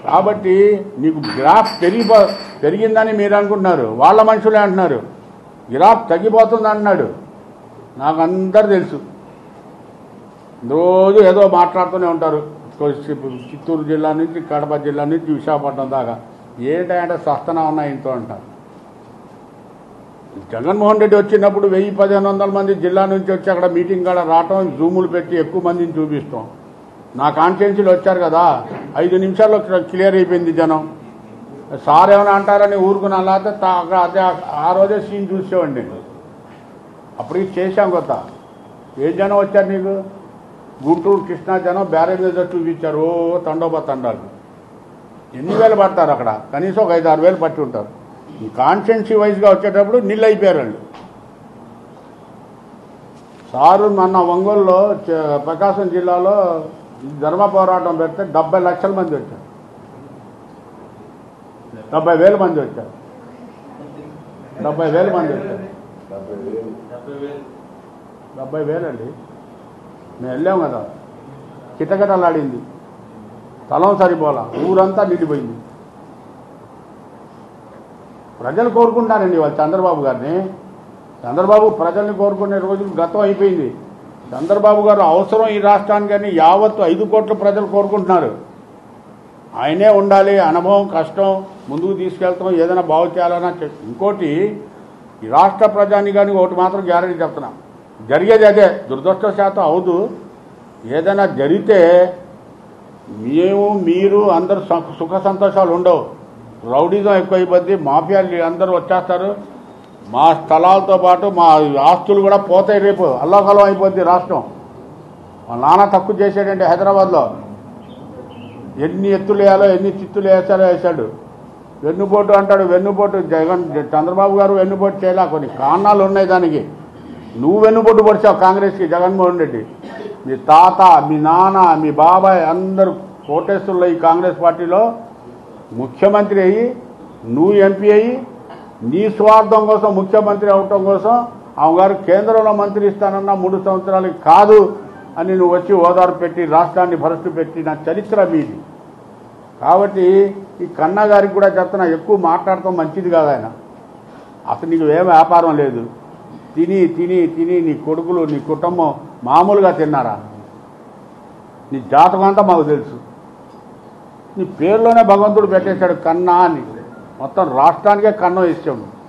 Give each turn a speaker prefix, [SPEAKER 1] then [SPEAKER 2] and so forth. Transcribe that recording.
[SPEAKER 1] కాబట్టి నీకు గ్రాఫ్ పెరిగిపో పెరిగిందని మీరు అనుకుంటున్నారు వాళ్ళ మనుషులే అంటున్నారు గ్రాఫ్ తగ్గిపోతుంది అంటున్నాడు నాకు అందరు తెలుసు రోజు ఏదో మాట్లాడుతూనే ఉంటారు చిత్తూరు జిల్లా నుంచి కడప జిల్లా నుంచి విశాఖపట్నం దాకా ఏంటంటే సస్తనా ఉన్నాయి ఇంతో అంటారు జగన్మోహన్ రెడ్డి వచ్చినప్పుడు వెయ్యి పదిహేను వందల మంది జిల్లా నుంచి వచ్చి అక్కడ మీటింగ్ కాడ రావటం జూములు పెట్టి ఎక్కువ మందిని చూపిస్తాం నా కాన్స్టిట్యున్సీలు వచ్చారు కదా ఐదు నిమిషాల్లో క్లియర్ అయిపోయింది జనం సార్ ఏమైనా అంటారని ఊరుకున్నా లేకపోతే తా- అక్కడ అదే ఆ రోజే సీన్ చూసేవాడిని నేను అప్పటికి చేశాం కొత్త ఏ జనం వచ్చారు నీకు గుంటూరు కృష్ణా జనం బ్యారేజ్ మీద చూపించారు ఓ తండోబా తండాలు ఎన్ని వేలు పడతారు అక్కడ కనీసం ఒక ఐదు ఆరు వేలు పట్టి ఉంటారు ఈ కాన్స్టిట్యున్సీ వైజ్గా వచ్చేటప్పుడు నీళ్ళు అయిపోయారు వాళ్ళు సారు మొన్న ఒంగోలులో చ- ప్రకాశం జిల్లాలో ధర్మ పోరాటం పెడితే డెబ్బై లక్షల మంది వచ్చారు డెబ్బై వేల మంది వచ్చారు డెబ్బై వేల మంది వచ్చారు డెబ్బై వేలండి మేము వెళ్ళాం కదా కిటకిటలాడింది స్థలం సరిపోలా ఊరంతా నిండిపోయింది ప్రజలు కోరుకుంటారండి వాళ్ళు చంద్రబాబు గారిని చంద్రబాబు ప్రజల్ని కోరుకునే రోజులు గతం అయిపోయింది చంద్రబాబు గారు అవసరం ఈ రాష్ట్రానికి అని యావత్తు ఐదు కోట్ల ప్రజలు కోరుకుంటున్నారు ఆయనే ఉండాలి అనుభవం కష్టం ముందుకు తీసుకెళ్తాం ఏదైనా బాగు చేయాలన్నా చె- ఇంకోటి ఈ రాష్ట్ర ప్రజానికానికి ఒకటి మాత్రం గ్యారెంటీ చెప్తున్నా జరిగేది అదే దురదృష్టశాతం అవదు ఏదైనా జరిగితే మేము మీరు అందరు సు- సుఖ సంతోషాలు ఉండవు రౌడీజం ఎక్కువైపోద్ది మాఫియాలు అందరూ వచ్చేస్తారు మా స్థలాలతో పాటు మా ఆస్తులు కూడా పోతాయి రేపు అల్లాకలం అయిపోద్ది రాష్ట్రం మా నాన్న తక్కువ చేశాడంటే హైదరాబాద్లో ఎన్ని ఎత్తులు వేయాలో ఎన్ని చిత్తులు వేసాలో వేశాడు వెన్నుపోటు అంటాడు వెన్నుపోటు జగన్ చంద్రబాబు గారు వెన్నుపోటు చేయలే కొన్ని కారణాలు ఉన్నాయి దానికి నువ్వు వెన్నుపోటు పొడిచావు కాంగ్రెస్కి జగన్మోహన్ రెడ్డి మీ తాత మీ నాన్న మీ బాబాయ్ అందరూ కోటేశ్వరులు ఈ కాంగ్రెస్ పార్టీలో ముఖ్యమంత్రి అయ్యి నువ్వు ఎంపీ అయ్యి నీ స్వార్థం కోసం ముఖ్యమంత్రి అవటం కోసం ఆమె గారు కేంద్రంలో మంత్రి ఇస్తానన్న మూడు సంవత్సరాలకి కాదు అని నువ్వు వచ్చి ఓదారు పెట్టి రాష్ట్రాన్ని భరస్తు పెట్టిన చరిత్ర మీది కాబట్టి ఈ కన్నా గారికి కూడా చెప్తున్నా ఎక్కువ మాట్లాడటం మంచిది కాదు ఆయన అసలు నీకు ఏం వ్యాపారం లేదు తిని తిని తిని నీ కొడుకులు నీ కుటుంబం మామూలుగా తిన్నారా నీ జాతకం అంతా మాకు తెలుసు నీ పేరులోనే భగవంతుడు పెట్టేశాడు కన్నా అని మొత్తం రాష్ట్రానికే కన్నం ఇచ్చాడు